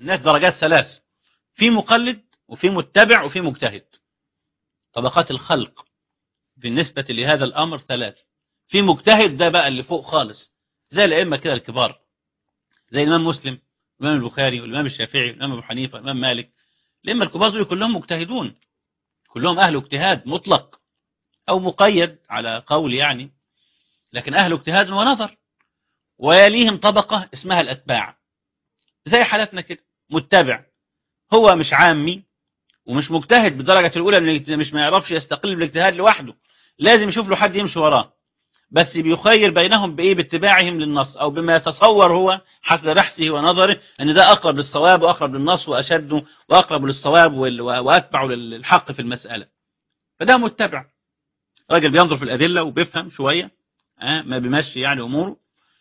الناس درجات ثلاث في مقلد وفي متبع وفي مجتهد طبقات الخلق بالنسبة لهذا الأمر ثلاث في مجتهد ده بقى اللي فوق خالص زي الأئمة كده الكبار زي الإمام مسلم الإمام البخاري والإمام الشافعي والإمام أبو حنيفة والإمام مالك الأئمة الكبار دول كلهم مجتهدون كلهم أهل اجتهاد مطلق أو مقيد على قول يعني لكن أهل اجتهاد ونظر ويليهم طبقة اسمها الأتباع زي حالتنا كده متبع هو مش عامي ومش مجتهد بالدرجة الأولى من مش ما يعرفش يستقل بالاجتهاد لوحده لازم يشوف له حد يمشي وراه بس بيخير بينهم بإيه باتباعهم للنص أو بما يتصور هو حسب بحثه ونظره أن ده أقرب للصواب وأقرب للنص وأشد وأقرب للصواب وأتبع للحق في المسألة فده متبع راجل بينظر في الأدلة وبيفهم شوية أه ما بيمشي يعني أموره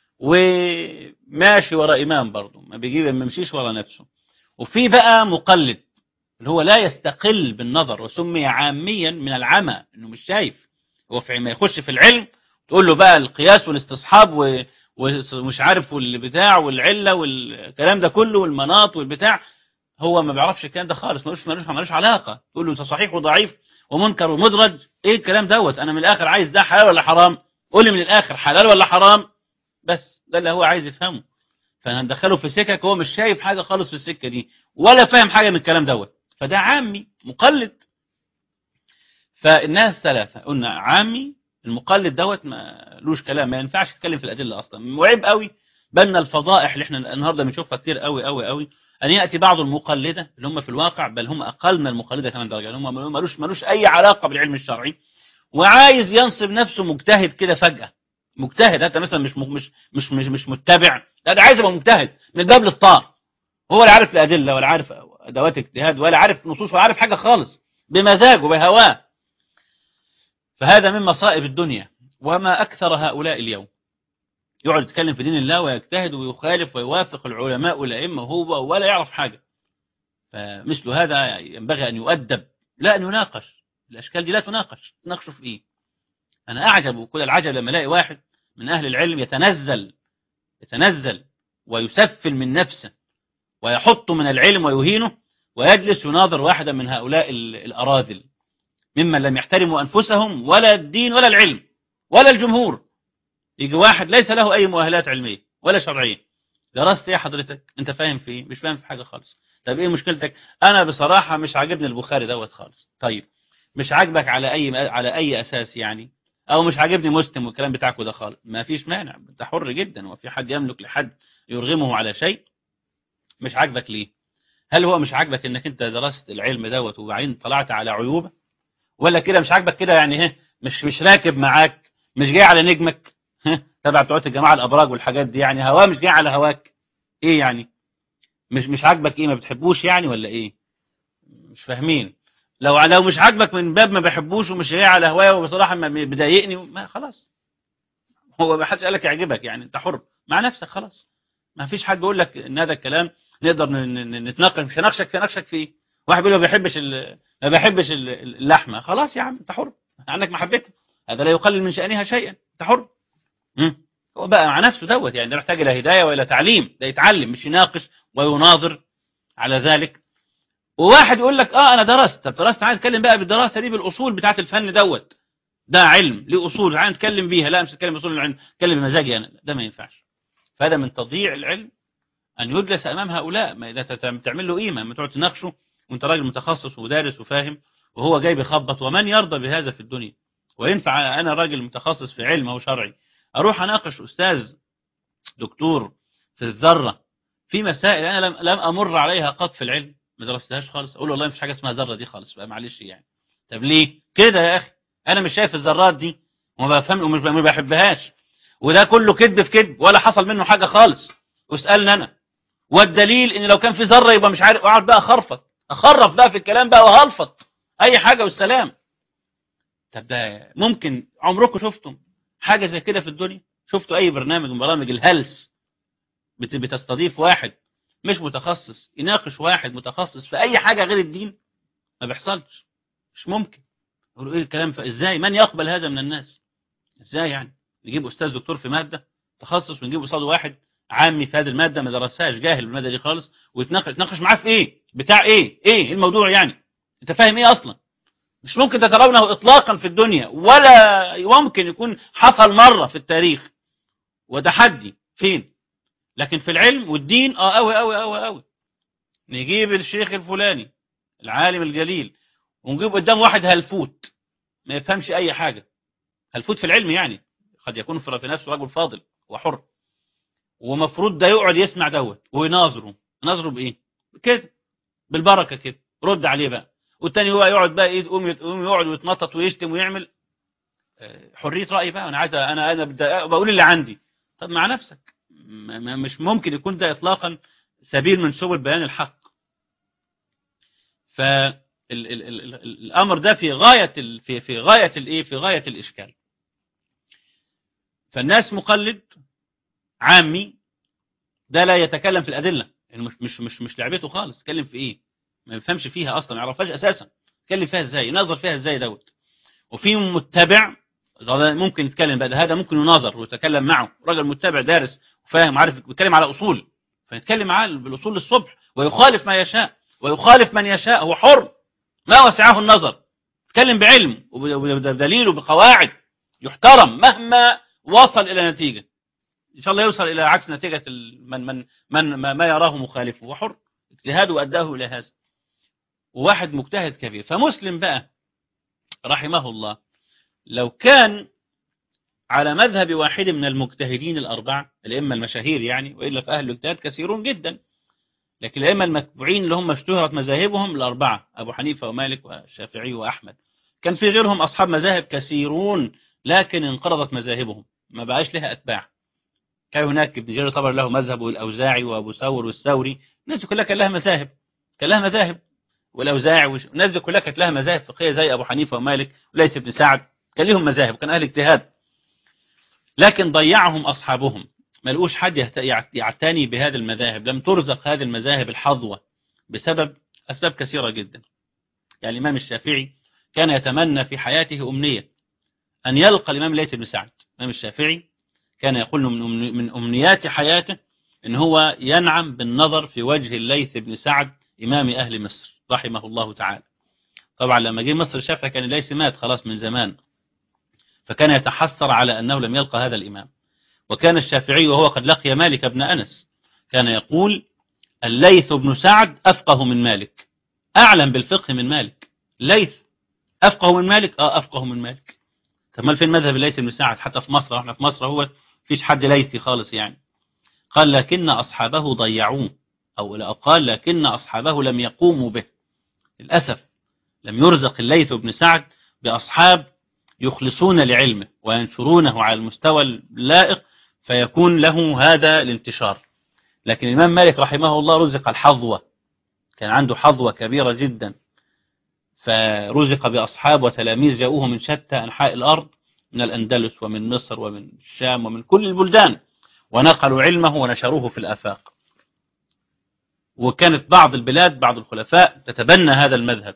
وماشي وراء إمام برضه ما بيجيب ما يمشيش وراء نفسه وفي بقى مقلد اللي هو لا يستقل بالنظر وسمي عاميا من العمى انه مش شايف هو في ما يخش في العلم تقول له بقى القياس والاستصحاب و... ومش عارف والبتاع والعلة والكلام ده كله والمناط والبتاع هو ما بيعرفش الكلام ده خالص ملوش ملوش ملوش علاقة تقول له صحيح وضعيف ومنكر ومدرج ايه الكلام دوت انا من الاخر عايز ده حلال ولا حرام قول لي من الاخر حلال ولا حرام بس ده اللي هو عايز يفهمه فهندخله في سكك هو مش شايف حاجة خالص في السكة دي ولا فاهم حاجة من الكلام دوت فده عامي مقلد فالناس ثلاثة قلنا عامي المقلد دوت ما لوش كلام ما ينفعش يتكلم في الأدلة أصلا وعيب قوي بل الفضائح اللي احنا النهاردة بنشوفها كتير قوي قوي قوي أن يأتي بعض المقلدة اللي هم في الواقع بل هم أقل من المقلدة كمان درجة هم ملوش, ملوش أي علاقة بالعلم الشرعي وعايز ينصب نفسه مجتهد كده فجأة مجتهد انت مثلا مش مش مش مش, مش متبع لا ده عايز يبقى مجتهد من الباب للطار هو لا عارف الادله ولا عارف ادوات اجتهاد ولا عارف نصوص ولا عارف حاجه خالص بمزاجه بهواه فهذا من مصائب الدنيا وما اكثر هؤلاء اليوم يقعد يتكلم في دين الله ويجتهد ويخالف ويوافق العلماء والائمه هو ولا يعرف حاجه فمثل هذا ينبغي ان يؤدب لا ان يناقش الاشكال دي لا تناقش تناقشوا في ايه انا اعجب وكل العجب لما الاقي واحد من اهل العلم يتنزل يتنزل ويسفل من نفسه ويحط من العلم ويهينه ويجلس يناظر واحدا من هؤلاء الأراذل ممن لم يحترموا أنفسهم ولا الدين ولا العلم ولا الجمهور يجي واحد ليس له أي مؤهلات علمية ولا شرعية درست ايه حضرتك انت فاهم في ايه مش فاهم في حاجة خالص طب ايه مشكلتك انا بصراحة مش عاجبني البخاري دوت خالص طيب مش عاجبك على اي على اي اساس يعني او مش عاجبني مسلم والكلام بتاعكم ده خالص ما فيش مانع انت حر جدا وفي حد يملك لحد يرغمه على شيء مش عاجبك ليه هل هو مش عاجبك انك انت درست العلم دوت وبعدين طلعت على عيوبه ولا كده مش عاجبك كده يعني ها مش مش راكب معاك مش جاي على نجمك ها تبع بتوع الجماعه الابراج والحاجات دي يعني هواه مش جاي على هواك ايه يعني مش مش عاجبك ايه ما بتحبوش يعني ولا ايه مش فاهمين لو لو مش عاجبك من باب ما بحبوش ومش جاي على هوايا وبصراحه ما بيضايقني ما خلاص هو ما حدش قالك يعجبك يعني انت حر مع نفسك خلاص ما فيش حد بيقول لك ان هذا الكلام نقدر نتناقش مش هناقشك تناقشك في ايه واحد بيقول ما بيحبش ما بيحبش اللحمه خلاص يا عم انت حر عندك محبتها هذا لا يقلل من شأنها شيئا انت حر هو بقى مع نفسه دوت يعني ده محتاج الى هدايه والى تعليم ده يتعلم مش يناقش ويناظر على ذلك وواحد يقول لك اه انا درست طب درست عايز اتكلم بقى بالدراسه دي بالاصول بتاعه الفن دوت ده علم ليه اصول عايز نتكلم بيها لا مش نتكلم باصول العلم اتكلم بمزاجي انا ده ما ينفعش فهذا من تضييع العلم أن يجلس أمام هؤلاء ما إذا تعمل له قيمة ما تقعد تناقشه وانت راجل متخصص ودارس وفاهم وهو جاي بيخبط ومن يرضى بهذا في الدنيا وينفع أنا راجل متخصص في علم أو شرعي أروح أناقش أستاذ دكتور في الذرة في مسائل أنا لم, لم أمر عليها قط في العلم ما درستهاش خالص أقول له والله مش حاجة اسمها ذرة دي خالص بقى معلش يعني طب ليه كده يا أخي أنا مش شايف الذرات دي وما بفهم ومش ما بحبهاش وده كله كذب في كذب ولا حصل منه حاجة خالص واسألني أنا والدليل ان لو كان في ذره يبقى مش عارف اقعد بقى اخرفط اخرف بقى في الكلام بقى وهلفط اي حاجه والسلام طب ده ممكن عمركم شفتم حاجه زي كده في الدنيا شفتوا اي برنامج من برامج الهلس بتستضيف واحد مش متخصص يناقش واحد متخصص في اي حاجه غير الدين ما بيحصلش مش ممكن يقولوا ايه الكلام ازاي من يقبل هذا من الناس ازاي يعني نجيب استاذ دكتور في ماده تخصص ونجيب قصاده واحد عامي في هذه المادة ما درسهاش جاهل بالمادة دي خالص ويتناقش يتناقش معاه في ايه بتاع ايه ايه الموضوع يعني انت فاهم ايه اصلا مش ممكن تترونه اطلاقا في الدنيا ولا يمكن يكون حصل مرة في التاريخ وتحدي فين لكن في العلم والدين اه قوي قوي قوي قوي نجيب الشيخ الفلاني العالم الجليل ونجيب قدام واحد هلفوت ما يفهمش اي حاجة هلفوت في العلم يعني قد يكون في نفسه رجل فاضل وحر ومفروض ده يقعد يسمع دوت ويناظره يناظره بايه كده بالبركة كده رد عليه بقى والتاني هو يقعد بقى ايه يقوم يقوم يقعد ويتنطط ويشتم ويعمل حرية رأي بقى انا عايز انا انا بقول اللي عندي طب مع نفسك مش ممكن يكون ده اطلاقا سبيل من سبل بيان الحق فالامر ده في غاية ال... في في غاية الايه في غاية الاشكال فالناس مقلد عامي ده لا يتكلم في الادله يعني مش مش مش مش لعبته خالص يتكلم في ايه ما يفهمش فيها اصلا ما يعرفهاش اساسا يتكلم فيها ازاي يناظر فيها ازاي دوت وفي متبع ممكن يتكلم بقى هذا ممكن يناظر ويتكلم معه راجل متبع دارس وفاهم عارف بيتكلم على اصول فيتكلم معاه بالاصول للصبح ويخالف ما يشاء ويخالف من يشاء هو حر ما وسعه النظر يتكلم بعلم وبدليل وبقواعد يحترم مهما وصل الى نتيجه ان شاء الله يوصل الى عكس نتيجه من من من ما يراه مخالفه وحر اجتهاده اداه الى هذا وواحد مجتهد كبير فمسلم بقى رحمه الله لو كان على مذهب واحد من المجتهدين الأربعة الأئمة المشاهير يعني وإلا فأهل الاجتهاد كثيرون جدا لكن الأئمة المتبوعين اللي هم اشتهرت مذاهبهم الأربعة أبو حنيفة ومالك والشافعي وأحمد كان في غيرهم أصحاب مذاهب كثيرون لكن انقرضت مذاهبهم ما بقاش لها أتباع كان هناك ابن جرير طبعا له مذهب والأوزاعي وأبو ثور والثوري الناس كلها كان لها مذاهب كان لها مذاهب والأوزاعي والناس دي كلها كانت لها مذاهب فقهية زي أبو حنيفة ومالك وليس بن سعد كان لهم مذاهب وكان أهل اجتهاد لكن ضيعهم أصحابهم ما لقوش حد يعتني بهذه المذاهب لم ترزق هذه المذاهب الحظوة بسبب أسباب كثيرة جدا يعني الإمام الشافعي كان يتمنى في حياته أمنية أن يلقى الإمام ليس بن سعد الإمام الشافعي كان يقول من أمنيات حياته إن هو ينعم بالنظر في وجه الليث بن سعد إمام أهل مصر رحمه الله تعالى طبعا لما جه مصر شافها كان الليث مات خلاص من زمان فكان يتحسر على أنه لم يلقى هذا الإمام وكان الشافعي وهو قد لقي مالك بن أنس كان يقول الليث بن سعد أفقه من مالك أعلم بالفقه من مالك ليث أفقه من مالك آه أفقه من مالك طب فين مذهب الليث بن سعد حتى في مصر احنا في مصر هو فيش حد ليثي خالص يعني قال لكن أصحابه ضيعوه أو قال لكن أصحابه لم يقوموا به للأسف لم يرزق الليث بن سعد بأصحاب يخلصون لعلمه وينشرونه على المستوى اللائق فيكون له هذا الانتشار لكن الإمام مالك رحمه الله رزق الحظوة كان عنده حظوة كبيرة جدا فرزق بأصحاب وتلاميذ جاءوه من شتى أنحاء الأرض من الأندلس ومن مصر ومن الشام ومن كل البلدان ونقلوا علمه ونشروه في الآفاق وكانت بعض البلاد بعض الخلفاء تتبنى هذا المذهب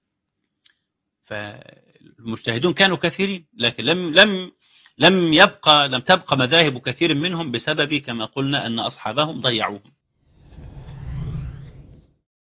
فالمجتهدون كانوا كثيرين لكن لم لم لم يبقى لم تبقى مذاهب كثير منهم بسبب كما قلنا أن أصحابهم ضيعوهم